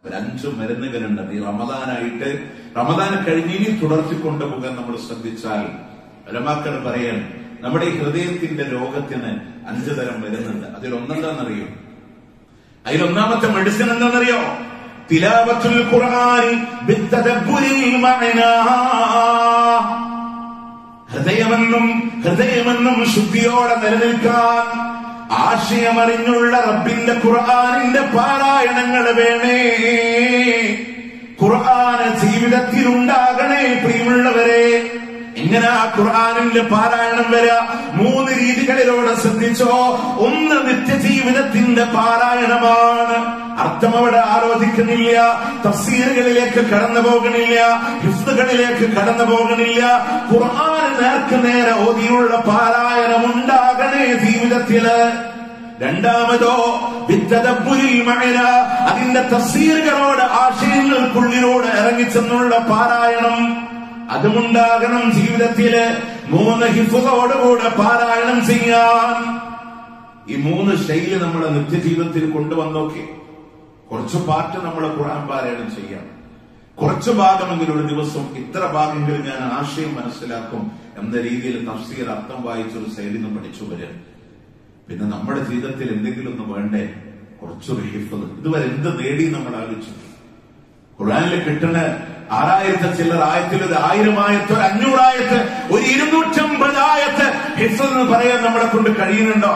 ഒരു അഞ്ച് മരുന്നുകളുണ്ട് ഈ റമദാനായിട്ട് റമദാൻ കഴിഞ്ഞ് ഇനി തുടർത്തിക്കൊണ്ടു പോകാൻ നമ്മൾ ശ്രദ്ധിച്ചാൽ അലമാക്കൾ പറയാൻ നമ്മുടെ ഈ ഹൃദയത്തിന്റെ രോഗത്തിന് അഞ്ചു തരം മരുന്നുണ്ട് അതിൽ ഒന്നെന്താണെന്നറിയോ അതിലൊന്നാമത്തെ മെഡിസിൻ എന്താണെന്നറിയോ തിലാവത്തുൽ ഖുർആൻ ബിത്തദബ്ബുരിൽ മഅനാ ഹൃദയമെന്നും ഹൃദയമെന്നും ശുദ്ധിയോടെ നിലനിൽക്കാൻ ആശയമറിഞ്ഞുള്ള റബ്ബിന്റെ ഖുർആാനിന്റെ പാരായണങ്ങൾ വേണേ ഖുർആന് ജീവിതത്തിൽ ഉണ്ടാകണേ പ്രിയമുള്ളവരെ എങ്ങനെ ആ ഖുർആാനിന്റെ പാരായണം വരാ മൂന്ന് രീതികളിലൂടെ ശ്രദ്ധിച്ചോ ഒന്ന് നിത്യജീവിതത്തിന്റെ പാരായണമാണ് അർത്ഥം അവിടെ ആലോചിക്കുന്നില്ല തഫ്സീറുകളിലേക്ക് കടന്നു പോകണില്ല ഹിഫ്തുകളിലേക്ക് കടന്നു പോകണില്ല ഖുർആൻ നേർക്ക് നേരെ ഓതിയുള്ള പാരായണം ഉണ്ടാകണേ ജീവിതത്തില് രണ്ടാമതോ വിത്തദബ്ബുരിൽ മഅന അതിന്റെ തഫ്സീറുകളോട് ആശയങ്ങൾക്കുള്ളിലൂടെ ഇറങ്ങിച്ചെന്നുള്ള പാരായണം അതുമുണ്ടാകണം ജീവിതത്തില് മൂന്ന് ഹിഫുകളോടുകൂടെ പാരായണം ചെയ്യാൻ ഈ മൂന്ന് ശൈലി നമ്മുടെ നിത്യജീവിതത്തിൽ കൊണ്ടുവന്നോക്കെ കുറച്ച് പാട്ട് നമ്മൾ ഖുർആൻ പാരായണം ചെയ്യാം കുറച്ച് ഭാഗമെങ്കിലും ഒരു ദിവസം ഇത്ര ഭാഗമെങ്കിലും ഞാൻ ആശയം മനസ്സിലാക്കും എന്ന രീതിയിൽ തഫ്സീർ അർത്ഥം വായിച്ചൊരു ശൈലി നിന്ന് പഠിച്ചു വരിക പിന്നെ നമ്മുടെ ജീവിതത്തിൽ എന്തെങ്കിലും ഒന്ന് വേണ്ടേ കുറച്ചൊരു ഹിഫത് ഇതുവരെ എന്ത് നേടി നമ്മൾ ആലോചിച്ചു ഖുർആനിൽ കിട്ടുന്ന ആറായിരത്തി ചില്ലർ ആയത്തിൽ ഒരു ആയിരം ആയത്ത് ഒരു അഞ്ഞൂറായത്ത് ഒരു ഇരുന്നൂറ്റമ്പത് ആയത്ത് ഹിഫ്സ് എന്ന് പറയാൻ നമ്മളെ കൊണ്ട് കഴിയുന്നുണ്ടോ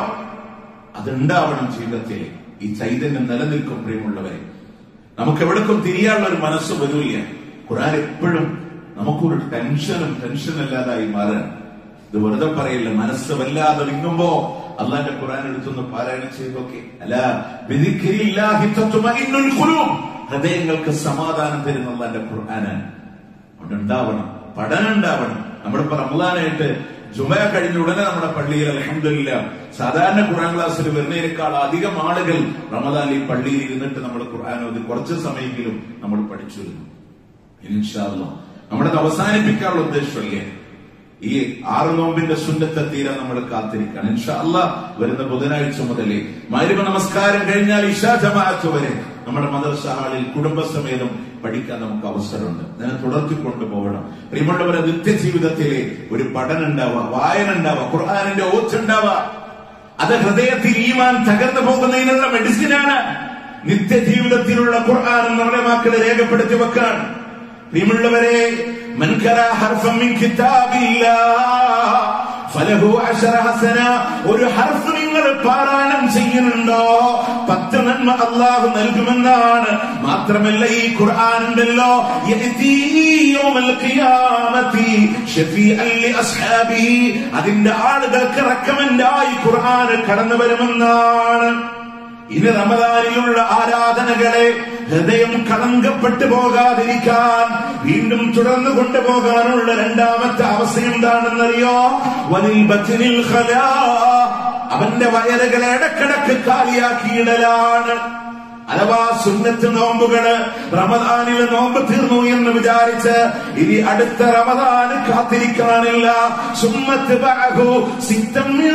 അതുണ്ടാവണം ജീവിതത്തിൽ ഈ ചൈതന്യം നിലനിൽക്കും പ്രിയമുള്ളവരെ നമുക്ക് എവിടേക്കും തിരിയാനുള്ള ഒരു മനസ്സ് വരില്ല ഖുർആൻ എപ്പോഴും നമുക്കൊരു ടെൻഷനും ടെൻഷൻ അല്ലാതായി മാറാൻ ഇത് വെറുതെ പറയില്ല മനസ്സ് വല്ലാതെ വിങ്ങുമ്പോ അള്ളാന്റെ ഖുർആൻ എടുത്തൊന്ന് പാരായണം ചെയ്തൊക്കെ അല്ല ബിദിക്രില്ലാഹി തത്മഇന്നുൽ ഖുലൂബ് ഹൃദയങ്ങൾക്ക് സമാധാനം തരുന്ന അള്ളാന്റെ ഖുർആന് ഉണ്ടാവണം പഠനം ഉണ്ടാവണം നമ്മളിപ്പോ റമദാനായിട്ട് ജുമ കഴിഞ്ഞ ഉടനെ നമ്മുടെ പള്ളിയിൽ അലഹമില്ല സാധാരണ ഖുർആൻ ക്ലാസ്സിൽ വരുന്നതിനേക്കാൾ അധികം ആളുകൾ റമദാൻ ഈ പള്ളിയിൽ ഇരുന്നിട്ട് നമ്മൾ ഖുർആൻ ഓതി കുറച്ച് സമയമെങ്കിലും നമ്മൾ പഠിച്ചിരുന്നു ഇൻഷാല്ല നമ്മുടെ അവസാനിപ്പിക്കാനുള്ള ഉദ്ദേശമല്ലേ ഈ ആറ് നോമ്പിന്റെ സുന്നത്തെ തീരാൻ നമ്മൾ കാത്തിരിക്കണം ഇൻഷാല്ല വരുന്ന ബുധനാഴ്ച മുതലേ മരുമ നമസ്കാരം കഴിഞ്ഞാൽ ഇഷാ ജമാഅത്ത് വരെ നമ്മുടെ മദർസ ഹാളിൽ കുടുംബസമേതം പഠിക്കാൻ നമുക്ക് അവസരമുണ്ട് അതിനെ തുടർത്തി കൊണ്ടുപോകണം പ്രിയമുള്ളവരെ നിത്യജീവിതത്തിലെ ഒരു പഠനം ഉണ്ടാവുക വായന ഉണ്ടാവുക ഖുർആാനിന്റെ ഓച്ചുണ്ടാവുക അത് ഹൃദയത്തിൽ ഈമാൻ തകർന്നു പോകുന്നതിനുള്ള മെഡിസിനാണ് നിത്യജീവിതത്തിലുള്ള ഖുർആൻ നമ്മുടെ മക്കളെ രേഖപ്പെടുത്തി വെക്കാൻ പ്രിയമുള്ളവരെ من قرأ حرفا من كتاب الله ഫലഹു അശറ ഹസന ഒരു ഹർഫ് നിങ്ങൾ പാരായണം ചെയ്യുന്നുണ്ടോ പത്ത് നന്മ അള്ളാഹു നൽകുമെന്നാണ് മാത്രമല്ല ഈ ഖുർആൻ ഉണ്ടല്ലോ യഅ്തി യൗമൽ ഖിയാമത്തി ഷഫീഅൻ ലി അസ്ഹാബി അതിന്റെ ആളുകൾക്ക് റെക്കമെൻഡായി ഖുർആൻ കടന്നു വരുമെന്നാണ് ഇനി റമദാനിലുള്ള ആരാധനകളെ ഹൃദയം കളങ്കപ്പെട്ടു പോകാതിരിക്കാൻ വീണ്ടും തുടർന്നു കൊണ്ടുപോകാനുള്ള രണ്ടാമത്തെ അവസ്ഥ എന്താണെന്നറിയോ വനിൽ ബച്ചനിൽ ഖലാ. അവന്റെ വയറുകളെ ഇടക്കിടക്ക് കാലിയാക്കിയിടലാണ് അഥവാ സുന്നത്ത് നോമ്പുകള് റമദാനിലെ നോമ്പ് തീർന്നു എന്ന് വിചാരിച്ച് ഇനി അടുത്ത റമദാന് കാത്തിരിക്കാനില്ല സുമ്മത്ത് ബഅഹു സിത്തം മിൻ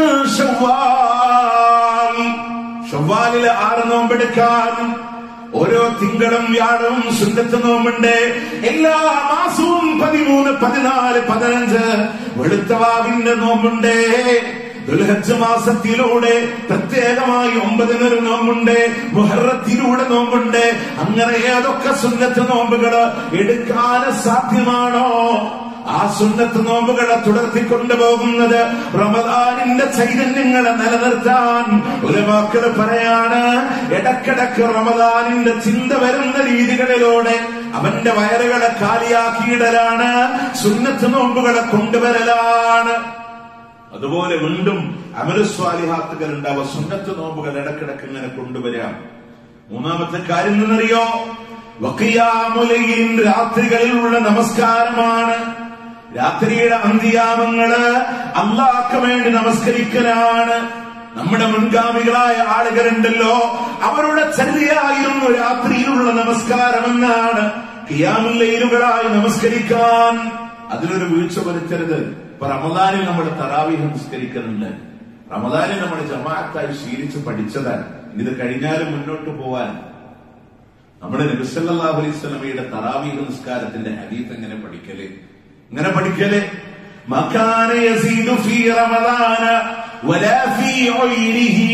ശവ്വാൽ ഷവ്വാലിലെ ആറ് നോമ്പെടുക്കാൻ ഓരോ തിങ്കളും വ്യാഴവും സുന്നത്ത് നോമ്പുണ്ട് എല്ലാ മാസവും പതിമൂന്ന് പതിനാല് പതിനഞ്ച് വെളുത്തവാവിന്റെ നോമ്പുണ്ട് ദുൽഹജ്ജ് മാസത്തിലൂടെ പ്രത്യേകമായി ഒമ്പതിനൊരു നോമ്പുണ്ട് മുഹറത്തിലൂടെ നോമ്പുണ്ട് അങ്ങനെ ഏതൊക്കെ സുന്നത്ത് നോമ്പുകള് എടുക്കാൻ സാധ്യമാണോ ആ സുന്നത്ത് നോമ്പുകളെ തുടർത്തിക്കൊണ്ടുപോകുന്നത് റമദാനിന്റെ ചൈതന്യങ്ങളെ നിലനിർത്താൻ ഒരു വാക്കള് പറയാണ് ഇടക്കിടക്ക് റമദാനിന്റെ ചിന്ത വരുന്ന രീതികളിലൂടെ അവന്റെ വയറുകളെ കാലിയാക്കിയിടലാണ് സുന്നത്ത് നോമ്പുകളെ കൊണ്ടുവരലാണ് അതുപോലെ വീണ്ടും അമരസ്വാലിഹാത്തുകൾ ഉണ്ടാവുക സുന്നത്ത് നോമ്പുകൾ ഇടക്കിടക്ക് ഇങ്ങനെ കൊണ്ടുവരാം മൂന്നാമത്തെ കാര്യം എന്നറിയോ വക്കിയാമുലയിൽ രാത്രികളിലുള്ള നമസ്കാരമാണ് രാത്രിയുടെ അന്ത്യാമങ്ങള് അള്ളാഹ്ക്ക് വേണ്ടി നമസ്കരിക്കലാണ് നമ്മുടെ മുൻഗാമികളായ ആളുകളുണ്ടല്ലോ അവരുടെ ചര്യയായിരുന്നു രാത്രിയിലുള്ള നമസ്കാരമെന്നാണ് കിയാമുല്ലയിലുകളായി നമസ്കരിക്കാൻ അതിലൊരു വീഴ്ച വരുത്തരുത് ഇപ്പൊ റമദാനിൽ നമ്മൾ തറാവി നമസ്കരിക്കുന്നുണ്ട് റമദാനിൽ നമ്മൾ ജമാഅത്തായി ശീലിച്ച് പഠിച്ചതാണ് ഇത് കഴിഞ്ഞാലും മുന്നോട്ട് പോവാൻ നമ്മുടെ നബിസല്ലാഹു അലൈഹി സ്വലമയുടെ തറാവീഹ് നിസ്കാരത്തിന്റെ ഹദീത്ത് എങ്ങനെ പഠിക്കല് ഇങ്ങനെ പഠിക്കല് മക്കാന യസീദു ഫീ റമദാന വലാ ഫീ ഉയ്രിഹി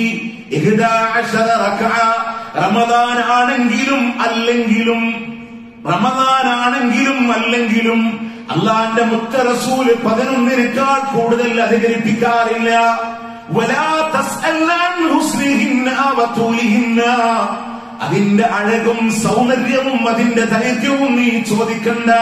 11 റക്അ റമദാൻ ആണെങ്കിലും അല്ലെങ്കിലും റമദാൻ ആണെങ്കിലും അല്ലെങ്കിലും അള്ളാന്റെ മുത്ത റസൂല് പതിനൊന്നിനേക്കാൾ കൂടുതൽ അധികരിപ്പിക്കാറില്ല വലാ തസ്അല്ലാൻ ഹുസ്നിഹിന്ന വതൂലിഹിന്ന അതിന്റെ അഴകും സൗന്ദര്യവും അതിന്റെ ദൈർഘ്യവും നീ ചോദിക്കണ്ട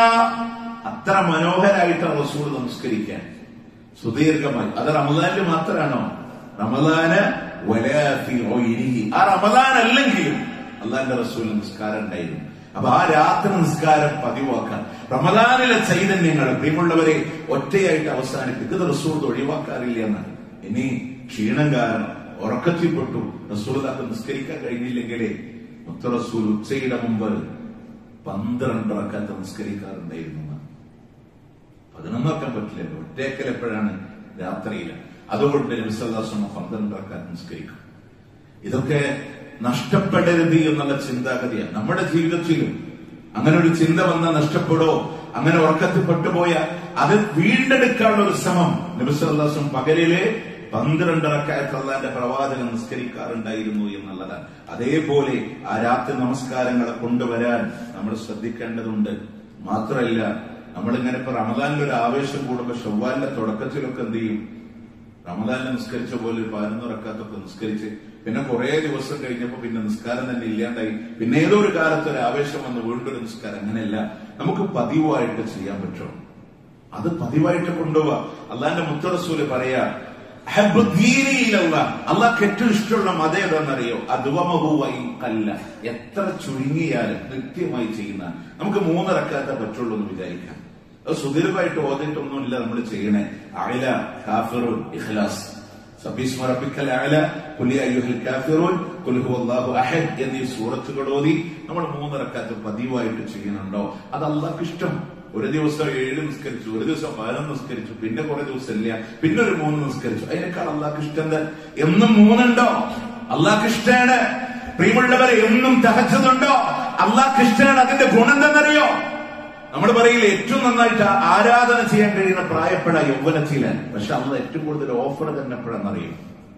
അത്ര മനോഹരായിട്ടാണ് റസൂൽ നമസ്കരിക്കാൻ സുദീർഘമായി അത് റമദാനിൽ മാത്രമാണോ റമദാന് വലാഫി ഗൈരിഹി. ആ റമദാൻ അല്ലെങ്കിലും അള്ളാന്റെ റസൂൽ നിസ്കാരം ഉണ്ടായിരുന്നു അപ്പൊ ആ രാത്രി നിസ്കാരം പതിവാക്കാൻ റമദാനിലെ ചൈതന്യങ്ങൾ പ്രിയമുള്ളവരെ ഒറ്റയായിട്ട് അവസാനിപ്പിക്കും ഇത് റസൂൾ ഒഴിവാക്കാറില്ല എന്നാണ് ഇനി ക്ഷീണം കാരണം ഉറക്കത്തിൽപ്പെട്ടു റസൂലതാക്ക് നിസ്കരിക്കാൻ കഴിഞ്ഞില്ലെങ്കിലേ മുത്ത റസൂൽ ഉച്ചയുടെ മുമ്പ് പന്ത്രണ്ട് റക്കാത്ത് നിസ്കരിക്കാറുണ്ടായിരുന്നു എന്നാണ്. പതിനൊന്നാക്കാൻ പറ്റില്ലല്ലോ ഒറ്റേക്കൽ എപ്പോഴാണ് രാത്രിയിൽ അതുകൊണ്ട് നബിസല്ലാസ്വമ പന്ത്രണ്ട് റക്കാത്ത് നിസ്കരിക്കും ഇതൊക്കെ നഷ്ടപ്പെടരുത് എന്നുള്ള ചിന്താഗതിയാണ് നമ്മുടെ ജീവിതത്തിലും അങ്ങനെ ഒരു ചിന്ത വന്നാൽ നഷ്ടപ്പെടോ അങ്ങനെ ഉറക്കത്തിൽ പെട്ടുപോയ അത് വീണ്ടെടുക്കാനുള്ള ഒരു ശ്രമം നബിസ്വല്ലാസും പകലിലെ പന്ത്രണ്ടറക്കായത്ത് അള്ളാന്റെ പ്രവാചകൻ നിസ്കരിക്കാറുണ്ടായിരുന്നു എന്നുള്ളതാണ് അതേപോലെ ആ രാത്രി നമസ്കാരങ്ങളെ കൊണ്ടുവരാൻ നമ്മൾ ശ്രദ്ധിക്കേണ്ടതുണ്ട് മാത്രമല്ല നമ്മളിങ്ങനെ ഇപ്പൊ റമദാനിൽ ഒരു ആവേശം കൂടുമ്പോ ഷവ്വാലിന്റെ തുടക്കത്തിലൊക്കെ എന്ത് ചെയ്യും റമദാനിൽ നിസ്കരിച്ച പോലെ ഒരു പതിനൊന്ന് റക്കാത്തൊക്കെ നിസ്കരിച്ച് പിന്നെ കുറെ ദിവസം കഴിഞ്ഞപ്പോ പിന്നെ നിസ്കാരം തന്നെ ഇല്ലാണ്ടായി പിന്നെ ഏതോ ഒരു കാലത്ത് ഒരു ആവേശം വന്ന് വീണ്ടും ഒരു നിസ്കാരം അങ്ങനെയല്ല നമുക്ക് പതിവായിട്ട് ചെയ്യാൻ പറ്റും അത് പതിവായിട്ട് കൊണ്ടുപോവാ അള്ളാന്റെ മുത്തറസൂല് പറയാ ഹബ്ബ് ദീനിയിലുള്ള അള്ളാഹ്ക്ക് ഏറ്റവും ഇഷ്ടമുള്ള മത ഏതാണെന്നറിയോ അദ്വമഹുവായി കല്ല എത്ര ചുരുങ്ങിയാലും കൃത്യമായി ചെയ്യുന്ന നമുക്ക് മൂന്നിറക്കാത്ത പറ്റുള്ളൂ എന്ന് വിചാരിക്കാം അത് സുദീർഘമായിട്ട് ഓതിയിട്ടൊന്നുമില്ല നമ്മൾ ചെയ്യണേ അയല കാഫിറുൻ ഇഖ്ലാസ് സബീസ്മ റബ്ബിക്കൽ അഅല ഖുൽ യാ അയ്യുഹൽ കാഫിറൂൻ ഖുൽ ഹുവല്ലാഹു അഹദ് എന്നീ സൂറത്തുകൾ ഓതി നമ്മൾ മൂന്നിറക്കാത്ത് പതിവായിട്ട് ചെയ്യുന്നുണ്ടോ അത് അള്ളാഹ്ക്ക് ഇഷ്ടം ഒരു ദിവസം ഏഴ് നിസ്കരിച്ചു ഒരു ദിവസം പതിനൊന്ന് നിസ്കരിച്ചു പിന്നെ കുറെ ദിവസം ഇല്ല പിന്നെ ഒരു മൂന്ന് നിസ്കരിച്ചു അതിനേക്കാൾ അള്ളാഹ്ക്ക് ഇഷ്ടം എന്താ എന്നും മൂന്നുണ്ടോ അള്ളാഹ്ക്ക് ഇഷ്ടമാണ് പ്രിയമുള്ളവരെ എന്നും തഹച്ചതുണ്ടോ അള്ളാഹ്ക്ക് ഇഷ്ടമാണ് അതിന്റെ ഗുണം എന്തെന്നറിയോ നമ്മൾ പറയില്ല ഏറ്റവും നന്നായിട്ട് ആരാധന ചെയ്യാൻ കഴിയുന്ന പ്രായപ്പെട യൗവനത്തിലാണ് പക്ഷെ അന്ന് ഏറ്റവും കൂടുതൽ ഓഫർ തന്നെ എപ്പോഴെന്നറിയും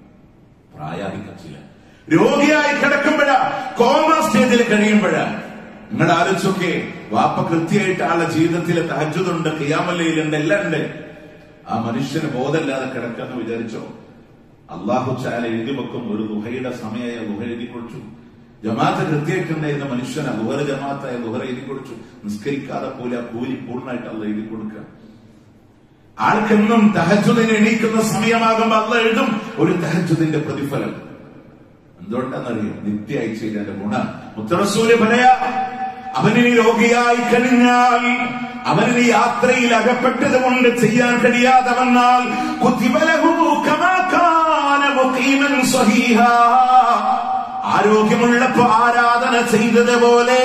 പ്രായാധികത്തില രോഗിയായി കിടക്കുമ്പോഴാ കോമ സ്റ്റേജിൽ കഴിയുമ്പോഴാ നിങ്ങൾ ആലോചിച്ചൊക്കെ വാപ്പ കൃത്യമായിട്ട് ആളുടെ ജീവിതത്തിൽ തഹജുദുണ്ട് കിയാമല്ലയിലുണ്ട് എല്ലാം ഉണ്ട് ആ മനുഷ്യന് ബോധമില്ലാതെ കിടക്കാന്ന് വിചാരിച്ചോ അള്ളാഹു ചാല എഴുതി വെക്കും ഒരു ദുഹയുടെ സമയമായ ദുഹ എഴുതി കൊടുത്തു ജമാഅത്ത് കൃത്യമായിട്ടുണ്ടായിരുന്ന മനുഷ്യനെ ദുഹറ ജമാഅത്തായ ദുഹറ എഴുതി കൊടുത്തു നിസ്കരിക്കാതെ പോലെ ആ കൂലി പൂർണ്ണമായിട്ട് അള്ള എഴുതി കൊടുക്കുക ആൾക്കെന്നും തഹജുദിന് എണീക്കുന്ന സമയമാകുമ്പോൾ അള്ള എഴുതും ഒരു തഹജുദിന്റെ പ്രതിഫലം എന്തുകൊണ്ടാണെന്നറിയോ നിത്യമായി ചെയ്തതിന്റെ ഗുണം മുത്തറസൂല് പറയാ അവനിനി രോഗിയായി കഴിഞ്ഞാൽ അവനിനി യാത്രയിൽ അകപ്പെട്ടത് കൊണ്ട് ചെയ്യാൻ കഴിയാതെ വന്നാൽ കുത്തിബലഹു കമാകാന മുഖീമൻ സ്വഹീഹാ ആരോഗ്യമുള്ളപ്പോ ആരാധന ചെയ്തതുപോലെ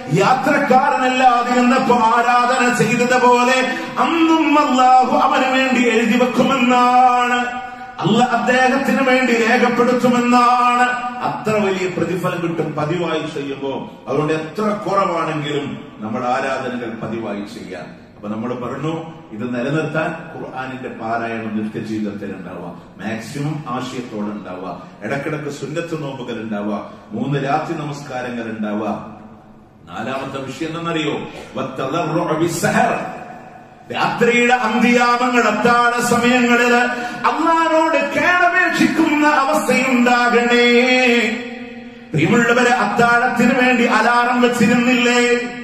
യാത്രക്കാരനല്ലാതിരുന്നപ്പോ ആരാധന ചെയ്തതുപോലെ അന്നും അള്ളാഹു അവന് വേണ്ടി എഴുതി വെക്കുമെന്നാണ് അല്ല അദ്ദേഹത്തിന് വേണ്ടി രേഖപ്പെടുത്തുമെന്നാണ് അത്ര വലിയ പ്രതിഫലം കിട്ടും പതിവായി ചെയ്യുമ്പോ അതുകൊണ്ട് എത്ര കുറവാണെങ്കിലും നമ്മുടെ ആരാധനകൾ പതിവായി ചെയ്യാൻ അപ്പൊ നമ്മൾ പറഞ്ഞു ഇത് നിലനിർത്താൻ ഖുർആാനിന്റെ പാരായണം നിത്യ ജീവിതത്തിൽ ഉണ്ടാവുക മാക്സിമം ആശയത്തോടെ ഉണ്ടാവുക ഇടക്കിടക്ക് സുന്നത്ത് നോമ്പുകൾ ഉണ്ടാവുക മൂന്ന് രാത്രി നമസ്കാരങ്ങൾ ഉണ്ടാവുക നാലാമത്തെ വിഷയം എന്തെന്നറിയോ വത്തദർറുഅ ബിസ്സഹർ. രാത്രിയുടെ അന്ത്യാമങ്ങൾ അത്താഴ സമയങ്ങളില് അള്ളാനോട് കേണപേക്ഷിക്കുന്ന അവസ്ഥയുണ്ടാകണേ പ്രിയമുള്ളവരെ അത്താഴത്തിന് വേണ്ടി അലാറം വെച്ചിരുന്നില്ലേ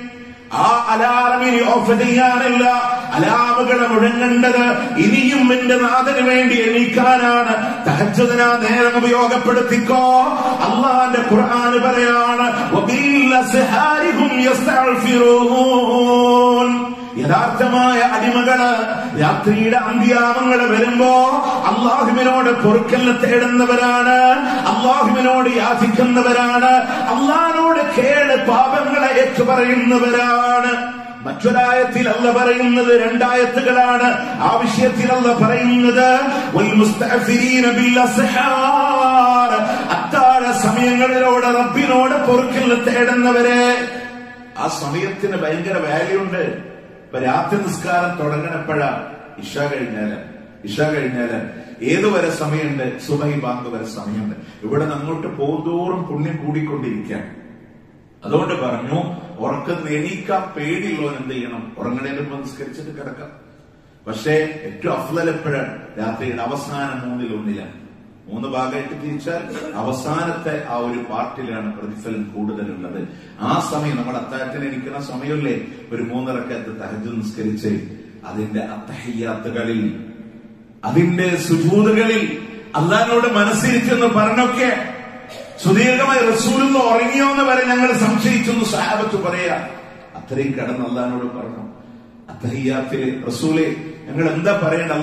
ആ അലാറമിനി ഓഫ് ചെയ്യാറില്ല അലാമുകളെ മുഴങ്ങേണ്ടത് ഇനിയും എന്റെ നാഥന് വേണ്ടി എണീക്കാനാണ് തഹജ്ജുദിന നേരം ഉപയോഗപ്പെടുത്തിക്കോ അള്ളാന്റെ ഖുർആൻ പറയാണ് വബിൽ അസ്ഹാരിഹും യസ്തഗ്ഫിറൂൻ യഥാർത്ഥമായ അടിമകള് രാത്രിയുടെ അന്ത്യാമങ്ങള് വരുമ്പോ അള്ളാഹുവിനോട് പൊറുക്കലിന് തേടുന്നവരാണ് അള്ളാഹുവിനോട് യാചിക്കുന്നവരാണ് അള്ളാഹിനോട് കേട് പാപങ്ങളെ ഏറ്റുപറയുന്നവരാണ് മറ്റൊരായത്തിൽ അല്ല പറയുന്നത് രണ്ടായത്തുകളാണ് ആ വിഷയത്തിൽ അല്ല പറയുന്നത് വൽ മുസ്തഅഫിരീന ബിൽ അസ്ഹാർ. അത്താഴ സമയങ്ങളിലൂടെ റബ്ബിനോട് പൊറുക്കൽ തേടുന്നവരെ ആ സമയത്തിന് ഭയങ്കര വാല്യൂ ഉണ്ട് ഇപ്പൊ രാത്രി നിസ്കാരം തുടങ്ങണപ്പോഴാ ഇഷ കഴിഞ്ഞാല് ഇഷ കഴിഞ്ഞാല് ഏതുവരെ സമയമുണ്ട് സുബൈ ബാങ്ക് വരെ സമയമുണ്ട് ഇവിടെ നിന്ന് അങ്ങോട്ട് പോകുന്തോറും പുണ്യം കൂടിക്കൊണ്ടിരിക്കുകയാണ് അതുകൊണ്ട് പറഞ്ഞു ഉറക്കം എണീക്കാൻ പേടിയുള്ളവൻ എന്ത് ചെയ്യണം ഉറങ്ങണേന് മുമ്പ് നിസ്കരിച്ചിട്ട് കിടക്കാം പക്ഷേ ഏറ്റവും അഫ്ലൽ എപ്പോഴാണ് രാത്രിയുടെ അവസാന മൂന്നിൽ ഒന്നിലാണ് മൂന്ന് ഭാഗമായിട്ട് തിരിച്ചാൽ അവസാനത്തെ ആ ഒരു പാർട്ടിലാണ് പ്രതിഫലം കൂടുതലുള്ളത് ആ സമയം നമ്മുടെ അത്താഴത്തിന് ഇരിക്കുന്ന സമയമല്ലേ ഒരു മൂന്നരക്കത്ത് തഹജ് നിസ്കരിച്ച് അതിന്റെ അത്തഹയ്യാത്തുകളിൽ അതിന്റെ സുജൂതുകളിൽ അള്ളഹാനോട് മനസ്സിരിച്ചെന്ന് പറഞ്ഞൊക്കെ സുദീർഘമായി റസൂലെന്ന് ഉറങ്ങിയോ എന്ന് വരെ ഞങ്ങൾ സംശയിച്ചെന്ന് സാഹബത്ത് പറയാ അത്രയും കടന്ന് അള്ളഹാനോട് പറഞ്ഞു അത്തഹിയാത്തില് റസൂലെ ഞങ്ങൾ എന്താ പറയേണ്ട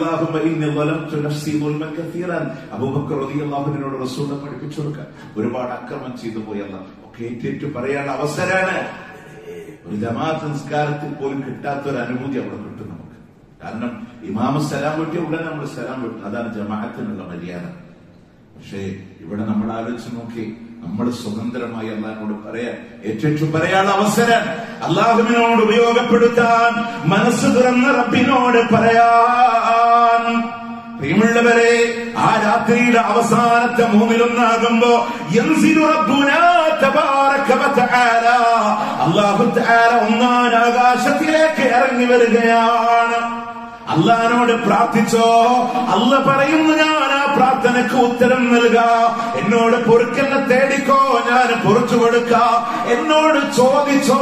അള്ളാഹുബക്കറിയാഹുവിനോട് റസൂലിനെ പഠിപ്പിച്ചു കൊടുക്കാൻ ഒരുപാട് അക്രമം ചെയ്തു പോയി അല്ല ഒക്കെ ഏറ്റേറ്റു പറയാൻ അവസരാണ് ഒരു ജമാഅത്ത് നിസ്കാരത്തിൽ പോലും കിട്ടാത്ത ഒരു അനുഭൂതി അവിടെ കിട്ടും നമുക്ക് കാരണം ഇമാമ സലാം വിട്ടിയ ഉടനെ നമ്മൾ സലാം വിട്ടു അതാണ് ജമാഅത്തിനുള്ള മര്യാദ പക്ഷേ ഇവിടെ നമ്മൾ ആലോചിച്ച് നോക്കി നമ്മൾ സ്വതന്ത്രമായി അള്ളഹാനോട് പറയാൻ ഏറ്റവും പറയാനുള്ള അവസരം അള്ളാഹുവിനോട് ഉപയോഗപ്പെടുത്താൻ മനസ്സ് തുറന്ന് റബ്ബിനോട് പറയാൻ പ്രിയമുള്ളവരെ ആ രാത്രിയുടെ അവസാനത്തെ മൂന്നിലൊന്നാകുമ്പോ യൻസിലു റബ്ബുനാ തബാറക വതആല അല്ലാഹു തആല ഒന്നാം ആകാശത്തിലേക്ക് ഇറങ്ങി വരികയാണ് അള്ളഹാനോട് പ്രാർത്ഥിച്ചോ അല്ല പറയുന്നു ഞാൻ ആ പ്രാർത്ഥനക്ക് ഉത്തരം നൽക എന്നോട് പൊറുക്കലിനെ തേടിക്കോ ഞാൻ പൊറുച്ചു കൊടുക്ക എന്നോട് ചോദിച്ചോ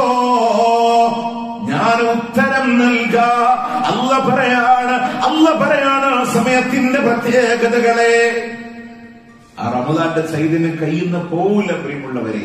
ഞാൻ ഉത്തരം നൽക അല്ല പറയാണ് അല്ല പറയാണ് ആ സമയത്തിന്റെ പ്രത്യേകതകളെ ആ റമദാന്റെ ചൈതന്യം കയ്യുന്ന പോവില്ല പ്രിയമുള്ളവരെ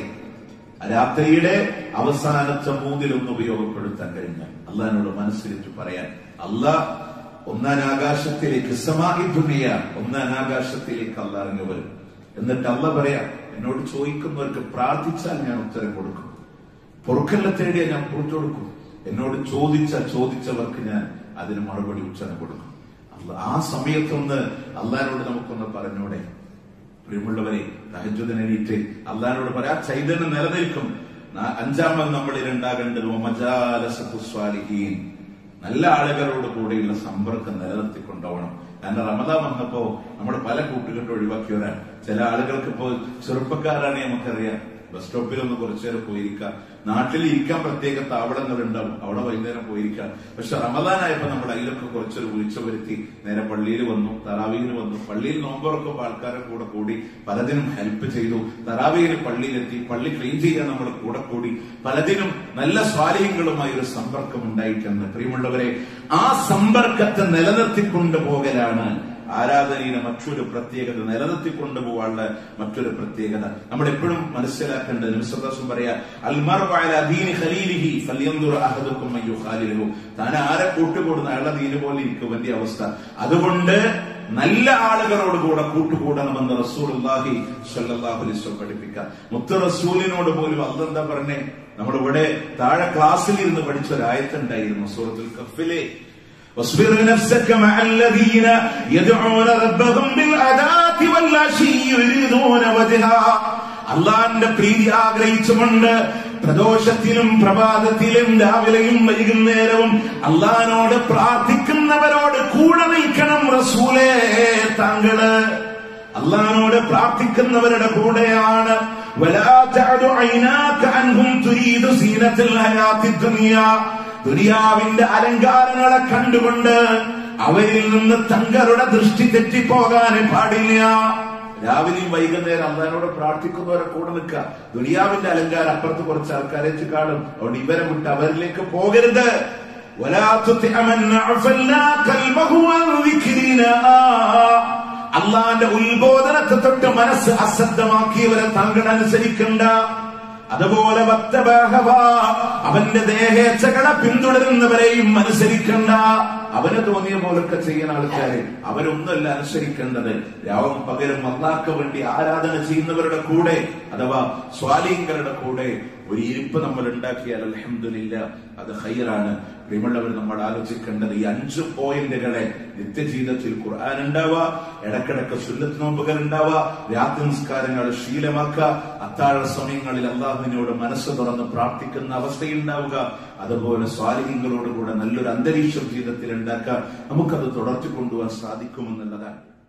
ആ രാത്രിയുടെ അവസാനത്തെ മൂന്നിലൊന്ന് ഉപയോഗപ്പെടുത്താൻ കഴിഞ്ഞാൽ അള്ളഹാനോട് മനസ്സിലിട്ട് പറയാൻ അള്ളാഹ് ഒന്നാം ആകാശത്തിലേക്ക് സമാഹി ദുനിയ ഒന്നാം ആകാശത്തിലേക്ക് അല്ല ഇറങ്ങി വരും എന്നിട്ട് അല്ല പറയാ എന്നോട് ചോദിക്കുന്നവർക്ക് പ്രാർത്ഥിച്ചാൽ ഞാൻ ഉത്തരം കൊടുക്കും പൊറുക്കല്ല തേടിയ ഞാൻ പുറത്തു കൊടുക്കും എന്നോട് ചോദിച്ച ചോദിച്ചവർക്ക് ഞാൻ അതിന് മറുപടി ഉച്ചരം കൊടുക്കും അല്ല ആ സമയത്തൊന്ന് അള്ളഹാനോട് നമുക്കൊന്ന് പറഞ്ഞൂടെ പ്രിയമുള്ളവരെ തഹജുദിനെണീറ്റ് അള്ളഹാനോട് പറയാ ചൈതന്യം നിലനിൽക്കും ന- അഞ്ചാമത് നമ്മളിൽ ഉണ്ടാകേണ്ടത് വമജാലസത്തു സ്വാലിഹീൻ നല്ല ആളുകളോട് കൂടെയുള്ള സമ്പർക്കം നിലനിർത്തിക്കൊണ്ടുപോകണം കാരണം റമദാൻ വന്നപ്പോ നമ്മൾ പല കൂട്ടുകെട്ട് ഒഴിവാക്കിയവരാണ് ചില ആളുകൾക്ക് ഇപ്പോ ചെറുപ്പക്കാരാണ് നമുക്കറിയാം ബസ് സ്റ്റോപ്പിൽ ഒന്ന് കുറച്ചു നേരം പോയിരിക്കാം നാട്ടിൽ ഇരിക്കാൻ പ്രത്യേക താവളങ്ങൾ ഉണ്ടാവും അവിടെ വൈകുന്നേരം പോയിരിക്കാം പക്ഷെ റമദാനായപ്പോ നമ്മൾ അതിലൊക്കെ കുറച്ചൊരു വീഴ്ച വരുത്തി നേരെ പള്ളിയിൽ വന്നു തറാവീന് വന്നു പള്ളിയിൽ നോമ്പുറക്കുമ്പോൾ ആൾക്കാരെ കൂടെ കൂടി പലതിനും ഹെൽപ്പ് ചെയ്തു തറാവീന് പള്ളിയിലെത്തി പള്ളി ക്ലീൻ ചെയ്യാൻ നമ്മൾ കൂടെ കൂടി പലതിനും നല്ല സ്വാധീനങ്ങളുമായി ഒരു സമ്പർക്കം ഉണ്ടായിട്ടുണ്ട് പ്രിയമുള്ളവരെ ആ സമ്പർക്കത്തെ നിലനിർത്തിക്കൊണ്ടു പോകലാണ് ആരാധനയുടെ മറ്റൊരു പ്രത്യേകത നിലനിർത്തിക്കൊണ്ടു പോകാനുള്ള മറ്റൊരു പ്രത്യേകത നമ്മൾ എപ്പോഴും മനസ്സിലാക്കേണ്ടത് വിശ്വാസം പറയാ അൽമാർദീനി ഖലീലിഹി ഫല്യന്ദുർ അഹദുക്കും അയ്യോ ഖാലിലഹു താൻ ആരെ കൂട്ടുകൂടുന്ന അയാളുടെ ദീന് പോലെ ഇരിക്കും വലിയ അവസ്ഥ അതുകൊണ്ട് നല്ല ആളുകളോട് കൂടെ കൂട്ടുകൂടണമെന്ന് റസൂലുള്ളാഹി സ്വല്ലല്ലാഹു അലൈഹി വസല്ലം പഠിപ്പിക്കുക മുത്ത് റസൂലിനോട് പോലും അതെന്താ പറഞ്ഞേ നമ്മളിവിടെ താഴെ ക്ലാസ്സിൽ ഇരുന്ന് പഠിച്ച ഒരു ആയത്തുണ്ടായിരുന്നു സൂറത്തുൽ കഫിലെ واصبر نفسك مع الذين يدعون ربهم بالغداة والعشي يريدون وجها അള്ളാന്റെ പ്രീതി ആഗ്രഹിച്ചുകൊണ്ട് പ്രദോഷത്തിലും പ്രഭാതത്തിലും രാവിലെയും വൈകുന്നേരവും അള്ളഹാനോട് പ്രാർത്ഥിക്കുന്നവരോട് കൂടെ നിൽക്കണം റസൂലേ താങ്കള് അള്ളഹാനോട് പ്രാർത്ഥിക്കുന്നവരുടെ കൂടെയാണ് ولا تعد عيناك عنهم تريد زينة الحياة الدنيا ദുനിയാവിന്റെ അലങ്കാരങ്ങളെ കണ്ടുകൊണ്ട് അവരിൽ നിന്ന് തങ്ങളുടെ ദൃഷ്ടി തെറ്റിപ്പോകാൻ പാടില്ല രാവിലെയും വൈകുന്നേരം അള്ളഹാനോട് പ്രാർത്ഥിക്കുന്നവരെ കൂടെ നിൽക്കുക ദുനിയാവിന്റെ അലങ്കാരം അപ്പുറത്ത് കുറച്ച് ആൾക്കാരെ വെച്ച് കാണും അതുകൊണ്ട് ഇവരെ വിട്ട് അവരിലേക്ക് പോകരുത് ولا تطع من أغفلنا قلبه عن ذكرنا അള്ളാന്റെ ഉത്ബോധനത്തെ തൊട്ട് മനസ്സ് അശ്രദ്ധമാക്കിയവരെ താങ്കൾ അനുസരിക്കണ്ട അതുപോലെ വത്തബഹവ അവന്റെ ദേഹേച്ഛകളെ പിന്തുടരുന്നവരെയും അനുസരിക്കണ്ട അവന് തോന്നിയ പോലൊക്കെ ചെയ്യുന്ന ആൾക്കാര് അവരൊന്നല്ല അനുസരിക്കേണ്ടത് രാവും പകലും അള്ളാഹ്ക്ക് വേണ്ടി ആരാധന ചെയ്യുന്നവരുടെ കൂടെ അഥവാ സ്വാലീങ്കരുടെ കൂടെ ഒരു ഇരിപ്പ് നമ്മൾ ഉണ്ടാക്കിയാൽ അലഹമില്ല അത് ഹൈറാണ് പ്രിയമുള്ളവർ നമ്മൾ ആലോചിക്കേണ്ടത് ഈ അഞ്ച് പോയിന്റുകളെ നിത്യജീവിതത്തിൽ ഖുർആൻ ഉണ്ടാവുക ഇടക്കിടക്ക് സുന്നത്ത് നോമ്പുകൾ ഉണ്ടാവുക രാത്രി നിസ്കാരങ്ങൾ ശീലമാക്കുക അത്താഴ സമയങ്ങളിൽ അള്ളാഹുവിനോട് മനസ്സ് തുറന്ന് പ്രാർത്ഥിക്കുന്ന അവസ്ഥയുണ്ടാവുക അതുപോലെ സ്വാലിഹ്യങ്ങളോടുകൂടെ നല്ലൊരു അന്തരീക്ഷം ജീവിതത്തിൽ ഉണ്ടാക്കുക നമുക്കത് തുടർത്തി കൊണ്ടുപോകാൻ സാധിക്കുമെന്നുള്ളതാണ്